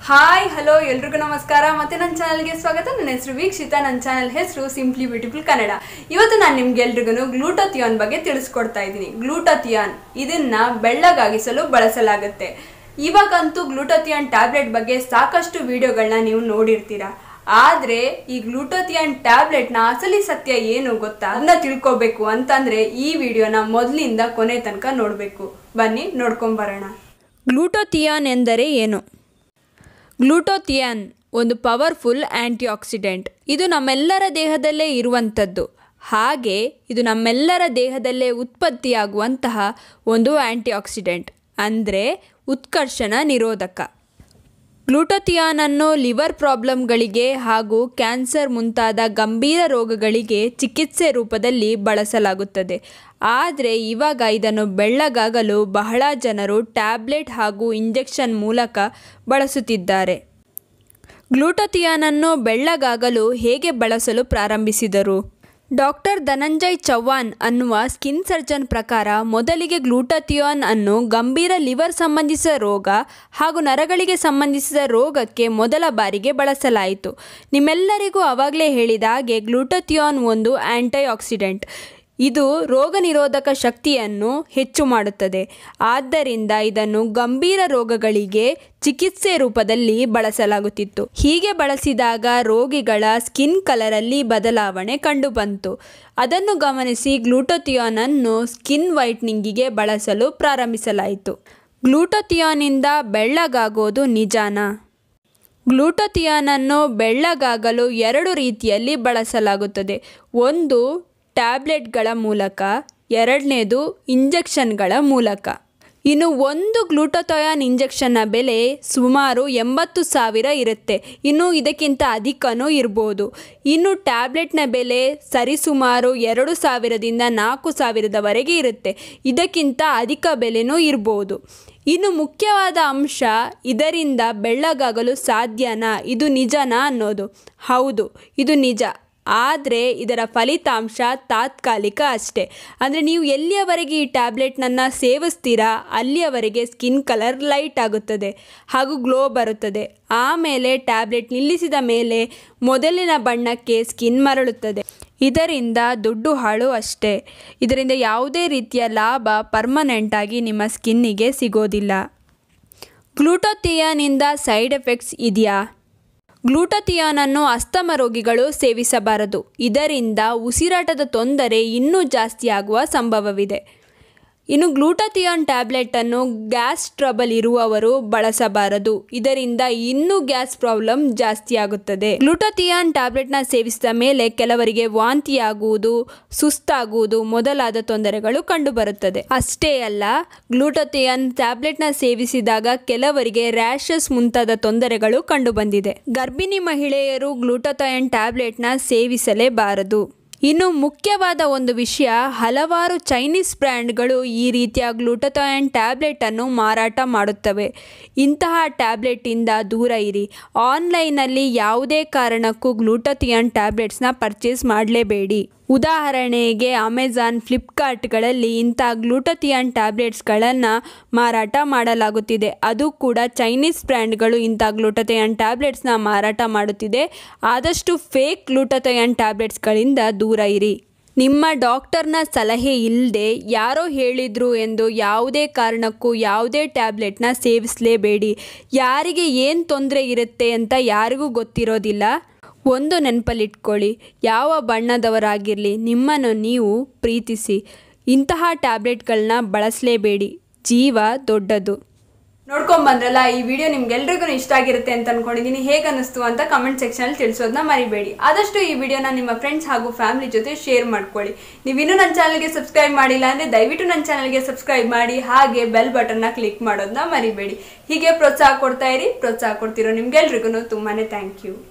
hi hello ಎಲ್ರಿಗೂ ನಮಸ್ಕಾರ ಮತ್ತೆ ನನ್ನ ಚಾನಲ್ಗೆ ಸ್ವಾಗತ ನನ್ನ ಹೆಸರು ವೀಕ್ಷಿತ ನನ್ನ ಚಾನಲ್ ಹೆಸರು ಸಿಂಪ್ಲಿ ಬ್ಯೂಟಿಫುಲ್ ಕನ್ನಡ ಇವತ್ತು ನಾನು ನಿಮ್ಗೆ ಎಲ್ರಿಗೂ ಗ್ಲೂಟೋಥಿಯಾನ್ ಬಗ್ಗೆ ತಿಳಿಸ್ಕೊಡ್ತಾ ಇದ್ದೀನಿ ಗ್ಲೂಟೋಥಿಯಾನ್ ಇದನ್ನ ಬೆಳ್ಳಗಾಗಿಸಲು ಬಳಸಲಾಗುತ್ತೆ ಇವಾಗಂತೂ ಗ್ಲೂಟೋಥಿಯಾನ್ ಟ್ಯಾಬ್ಲೆಟ್ ಬಗ್ಗೆ ಸಾಕಷ್ಟು ವಿಡಿಯೋಗಳನ್ನ ನೀವು ನೋಡಿರ್ತೀರಾ ಆದ್ರೆ ಈ ಗ್ಲೂಟೋಥಿಯಾನ್ ಟ್ಯಾಬ್ಲೆಟ್ನ ಅಸಲಿ ಸತ್ಯ ಏನು ಗೊತ್ತಾ ಅದನ್ನ ತಿಳ್ಕೊಬೇಕು ಅಂತಂದ್ರೆ ಈ ವಿಡಿಯೋನ ಮೊದಲಿಂದ ಕೊನೆ ತನಕ ನೋಡಬೇಕು ಬನ್ನಿ ನೋಡ್ಕೊಂಡ್ ಬರೋಣ ಗ್ಲೂಟೋಥಿಯಾನ್ ಎಂದರೆ ಏನು ಗ್ಲೂಟೋಥಿಯಾನ್ ಒಂದು ಪವರ್ಫುಲ್ ಆ್ಯಂಟಿಆಕ್ಸಿಡೆಂಟ್ ಇದು ನಮ್ಮೆಲ್ಲರ ದೇಹದಲ್ಲೇ ಇರುವಂಥದ್ದು ಹಾಗೆ ಇದು ನಮ್ಮೆಲ್ಲರ ದೇಹದಲ್ಲೇ ಉತ್ಪತ್ತಿಯಾಗುವಂತಹ ಒಂದು ಆ್ಯಂಟಿಆಕ್ಸಿಡೆಂಟ್ ಅಂದರೆ ಉತ್ಕರ್ಷಣ ನಿರೋಧಕ ಗ್ಲೂಟೋಥಿಯಾನನ್ನು ಲಿವರ್ ಪ್ರಾಬ್ಲಮ್ಗಳಿಗೆ ಹಾಗೂ ಕ್ಯಾನ್ಸರ್ ಮುಂತಾದ ಗಂಭೀರ ರೋಗಗಳಿಗೆ ಚಿಕಿತ್ಸೆ ರೂಪದಲ್ಲಿ ಬಳಸಲಾಗುತ್ತದೆ ಆದರೆ ಇವಾಗ ಇದನ್ನು ಬೆಳ್ಳಗಾಗಲು ಬಹಳ ಜನರು ಟ್ಯಾಬ್ಲೆಟ್ ಹಾಗೂ ಇಂಜೆಕ್ಷನ್ ಮೂಲಕ ಬಳಸುತ್ತಿದ್ದಾರೆ ಗ್ಲೂಟೋಥಿಯಾನನ್ನು ಬೆಳ್ಳಗಾಗಲು ಹೇಗೆ ಬಳಸಲು ಪ್ರಾರಂಭಿಸಿದರು ಡಾಕ್ಟರ್ ಧನಂಜಯ್ ಚವ್ಹಾಣ್ ಅನ್ನುವ ಸ್ಕಿನ್ ಸರ್ಜನ್ ಪ್ರಕಾರ ಮೊದಲಿಗೆ ಗ್ಲೂಟಥಿಯಾನ್ ಅನ್ನು ಗಂಭೀರ ಲಿವರ್ ಸಂಬಂಧಿಸಿದ ರೋಗ ಹಾಗೂ ನರಗಳಿಗೆ ಸಂಬಂಧಿಸಿದ ರೋಗಕ್ಕೆ ಮೊದಲ ಬಾರಿಗೆ ಬಳಸಲಾಯಿತು ನಿಮ್ಮೆಲ್ಲರಿಗೂ ಆವಾಗಲೇ ಹೇಳಿದ ಹಾಗೆ ಗ್ಲೂಟಥಿಯಾನ್ ಒಂದು ಆ್ಯಂಟೈ ಆಕ್ಸಿಡೆಂಟ್ ಇದು ರೋಗ ನಿರೋಧಕ ಶಕ್ತಿಯನ್ನು ಹೆಚ್ಚು ಮಾಡುತ್ತದೆ ಆದ್ದರಿಂದ ಇದನ್ನು ಗಂಭೀರ ರೋಗಗಳಿಗೆ ಚಿಕಿತ್ಸೆ ರೂಪದಲ್ಲಿ ಬಳಸಲಾಗುತ್ತಿತ್ತು ಹೀಗೆ ಬಳಸಿದಾಗ ರೋಗಿಗಳ ಸ್ಕಿನ್ ಕಲರಲ್ಲಿ ಬದಲಾವಣೆ ಕಂಡುಬಂತು ಅದನ್ನು ಗಮನಿಸಿ ಗ್ಲೂಟೋಥಿಯಾನ್ ಅನ್ನು ಸ್ಕಿನ್ ವೈಟ್ನಿಂಗಿಗೆ ಬಳಸಲು ಪ್ರಾರಂಭಿಸಲಾಯಿತು ಗ್ಲೂಟೋಥಿಯಾನಿಂದ ಬೆಳ್ಳಗಾಗೋದು ನಿಜಾನಾ ಗ್ಲೂಟೋಥಿಯಾನನ್ನು ಬೆಳ್ಳಗಾಗಲು ಎರಡು ರೀತಿಯಲ್ಲಿ ಬಳಸಲಾಗುತ್ತದೆ ಒಂದು ಟ್ಯಾಬ್ಲೆಟ್ಗಳ ಮೂಲಕ ಎರಡನೇದು ಇಂಜೆಕ್ಷನ್ಗಳ ಮೂಲಕ ಇನ್ನು ಒಂದು ಗ್ಲೂಟೋಥಯಾನ್ ಇಂಜೆಕ್ಷನ್ನ ಬೆಲೆ ಸುಮಾರು ಎಂಬತ್ತು ಸಾವಿರ ಇರುತ್ತೆ ಇನ್ನು ಇದಕ್ಕಿಂತ ಅಧಿಕನೂ ಇರ್ಬೋದು ಇನ್ನು ಟ್ಯಾಬ್ಲೆಟ್ನ ಬೆಲೆ ಸರಿಸುಮಾರು ಎರಡು ಸಾವಿರದಿಂದ ನಾಲ್ಕು ಸಾವಿರದವರೆಗೆ ಇರುತ್ತೆ ಇದಕ್ಕಿಂತ ಅಧಿಕ ಬೆಲೆನೂ ಇರ್ಬೋದು ಇನ್ನು ಮುಖ್ಯವಾದ ಅಂಶ ಇದರಿಂದ ಬೆಳ್ಳಗಾಗಲು ಸಾಧ್ಯನಾ ಇದು ನಿಜನಾ ಅನ್ನೋದು ಹೌದು ಇದು ನಿಜ ಆದರೆ ಇದರ ಫಲಿತಾಂಶ ತಾತ್ಕಾಲಿಕ ಅಷ್ಟೇ ಅಂದರೆ ನೀವು ಎಲ್ಲಿಯವರೆಗೆ ಈ ಟ್ಯಾಬ್ಲೆಟ್ನನ್ನು ಸೇವಿಸ್ತೀರಾ ಅಲ್ಲಿಯವರೆಗೆ ಸ್ಕಿನ್ ಕಲರ್ ಲೈಟ್ ಆಗುತ್ತದೆ ಹಾಗೂ ಗ್ಲೋ ಬರುತ್ತದೆ ಆಮೇಲೆ ಟ್ಯಾಬ್ಲೆಟ್ ನಿಲ್ಲಿಸಿದ ಮೇಲೆ ಮೊದಲಿನ ಬಣ್ಣಕ್ಕೆ ಸ್ಕಿನ್ ಮರಳುತ್ತದೆ ಇದರಿಂದ ದುಡ್ಡು ಹಾಳು ಅಷ್ಟೇ ಇದರಿಂದ ಯಾವುದೇ ರೀತಿಯ ಲಾಭ ಪರ್ಮನೆಂಟಾಗಿ ನಿಮ್ಮ ಸ್ಕಿನ್ನಿಗೆ ಸಿಗೋದಿಲ್ಲ ಗ್ಲೂಟೋಥಿಯಾನಿಂದ ಸೈಡ್ ಎಫೆಕ್ಟ್ಸ್ ಇದೆಯಾ ಗ್ಲೂಟಥಿಯಾನನ್ನು ಅಸ್ತಮ ರೋಗಿಗಳು ಸೇವಿಸಬಾರದು ಇದರಿಂದ ಉಸಿರಾಟದ ತೊಂದರೆ ಇನ್ನೂ ಜಾಸ್ತಿಯಾಗುವ ಸಂಭವವಿದೆ ಇನ್ನು ಗ್ಲೂಟಥಿಯಾನ್ ಟ್ಯಾಬ್ಲೆಟನ್ನು ಗ್ಯಾಸ್ ಟ್ರಬಲ್ ಇರುವವರು ಬಳಸಬಾರದು ಇದರಿಂದ ಇನ್ನೂ ಗ್ಯಾಸ್ ಪ್ರಾಬ್ಲಮ್ ಜಾಸ್ತಿಯಾಗುತ್ತದೆ ಗ್ಲೂಟಥಿಯಾನ್ ಟ್ಯಾಬ್ಲೆಟ್ನ ಸೇವಿಸಿದ ಮೇಲೆ ಕೆಲವರಿಗೆ ವಾಂತಿಯಾಗುವುದು ಸುಸ್ತಾಗುವುದು ಮೊದಲಾದ ತೊಂದರೆಗಳು ಕಂಡುಬರುತ್ತದೆ ಅಷ್ಟೇ ಅಲ್ಲ ಗ್ಲೂಟಥಿಯಾನ್ ಟ್ಯಾಬ್ಲೆಟ್ನ ಸೇವಿಸಿದಾಗ ಕೆಲವರಿಗೆ ರ್ಯಾಷಸ್ ಮುಂತಾದ ತೊಂದರೆಗಳು ಕಂಡುಬಂದಿದೆ ಗರ್ಭಿಣಿ ಮಹಿಳೆಯರು ಗ್ಲೂಟಥಿಯಾನ್ ಟ್ಯಾಬ್ಲೆಟ್ನ ಸೇವಿಸಲೇಬಾರದು ಇನ್ನು ಮುಖ್ಯವಾದ ಒಂದು ವಿಷಯ ಹಲವಾರು ಚೈನೀಸ್ ಬ್ರ್ಯಾಂಡ್ಗಳು ಈ ರೀತಿಯ ಗ್ಲೂಟಥಾಯನ್ ಟ್ಯಾಬ್ಲೆಟನ್ನು ಮಾರಾಟ ಮಾಡುತ್ತವೆ ಇಂತಹ ಟ್ಯಾಬ್ಲೆಟಿಂದ ದೂರ ಇರಿ ಆನ್ಲೈನಲ್ಲಿ ಯಾವುದೇ ಕಾರಣಕ್ಕೂ ಗ್ಲೂಟಥಿಯಾನ್ ಟ್ಯಾಬ್ಲೆಟ್ಸ್ನ ಪರ್ಚೇಸ್ ಮಾಡಲೇಬೇಡಿ ಉದಾಹರಣೆಗೆ ಅಮೆಜಾನ್ ಫ್ಲಿಪ್ಕಾರ್ಟ್ಗಳಲ್ಲಿ ಇಂಥ ಗ್ಲೂಟಥಿಯಾನ್ ಟ್ಯಾಬ್ಲೆಟ್ಸ್ಗಳನ್ನು ಮಾರಾಟ ಮಾಡಲಾಗುತ್ತಿದೆ ಅದು ಕೂಡ ಚೈನೀಸ್ ಬ್ರ್ಯಾಂಡ್ಗಳು ಇಂಥ ಗ್ಲೂಟಥಿಯಾನ್ ಟ್ಯಾಬ್ಲೆಟ್ಸ್ನ ಮಾರಾಟ ಮಾಡುತ್ತಿದೆ ಆದಷ್ಟು ಫೇಕ್ ಗ್ಲೂಟಥಿಯಾನ್ ಟ್ಯಾಬ್ಲೆಟ್ಸ್ಗಳಿಂದ ದೂರ ಇರಿ ನಿಮ್ಮ ಡಾಕ್ಟರ್ನ ಸಲಹೆ ಇಲ್ಲದೆ ಯಾರೋ ಹೇಳಿದ್ರು ಎಂದು ಯಾವುದೇ ಕಾರಣಕ್ಕೂ ಯಾವುದೇ ಟ್ಯಾಬ್ಲೆಟ್ನ ಸೇವಿಸಲೇಬೇಡಿ ಯಾರಿಗೆ ಏನು ತೊಂದರೆ ಇರುತ್ತೆ ಅಂತ ಯಾರಿಗೂ ಗೊತ್ತಿರೋದಿಲ್ಲ ಒಂದು ನೆನಪಲ್ಲಿಟ್ಕೊಳ್ಳಿ ಯಾವ ಬಣ್ಣದವರಾಗಿರಲಿ ನಿಮ್ಮನ್ನು ನೀವು ಪ್ರೀತಿಸಿ ಇಂತಹ ಟ್ಯಾಬ್ಲೆಟ್ಗಳನ್ನ ಬಳಸಲೇಬೇಡಿ ಜೀವ ದೊಡ್ಡದು ನೋಡ್ಕೊಂಡ್ ಬಂದ್ರಲ್ಲ ಈ ವಿಡಿಯೋ ನಿಮ್ಗೆಲ್ರಿಗೂ ಇಷ್ಟ ಆಗಿರುತ್ತೆ ಅಂತ ಅನ್ಕೊಂಡಿದ್ದೀನಿ ಹೇಗೆ ಅನಿಸ್ತು ಅಂತ ಕಮೆಂಟ್ ಸೆಕ್ಷನಲ್ಲಿ ತಿಳಿಸೋದನ್ನ ಮರಿಬೇಡಿ ಆದಷ್ಟು ಈ ವಿಡಿಯೋನ ನಿಮ್ಮ ಫ್ರೆಂಡ್ಸ್ ಹಾಗೂ ಫ್ಯಾಮಿಲಿ ಜೊತೆ ಶೇರ್ ಮಾಡ್ಕೊಳ್ಳಿ ನೀವಿನ್ನೂ ನನ್ನ ಚಾನಲ್ಗೆ ಸಬ್ಸ್ಕ್ರೈಬ್ ಮಾಡಿಲ್ಲ ಅಂದರೆ ದಯವಿಟ್ಟು ನನ್ನ ಚಾನಲ್ಗೆ ಸಬ್ಸ್ಕ್ರೈಬ್ ಮಾಡಿ ಹಾಗೆ ಬೆಲ್ ಬಟನ್ನ ಕ್ಲಿಕ್ ಮಾಡೋದನ್ನ ಮರಿಬೇಡಿ ಹೀಗೆ ಪ್ರೋತ್ಸಾಹ ಕೊಡ್ತಾ ಇರಿ ಪ್ರೋತ್ಸಾಹ ಕೊಡ್ತಿರೋ ನಿಮ್ಗೆಲ್ರಿಗೂ ತುಂಬಾನೇ ಥ್ಯಾಂಕ್ ಯು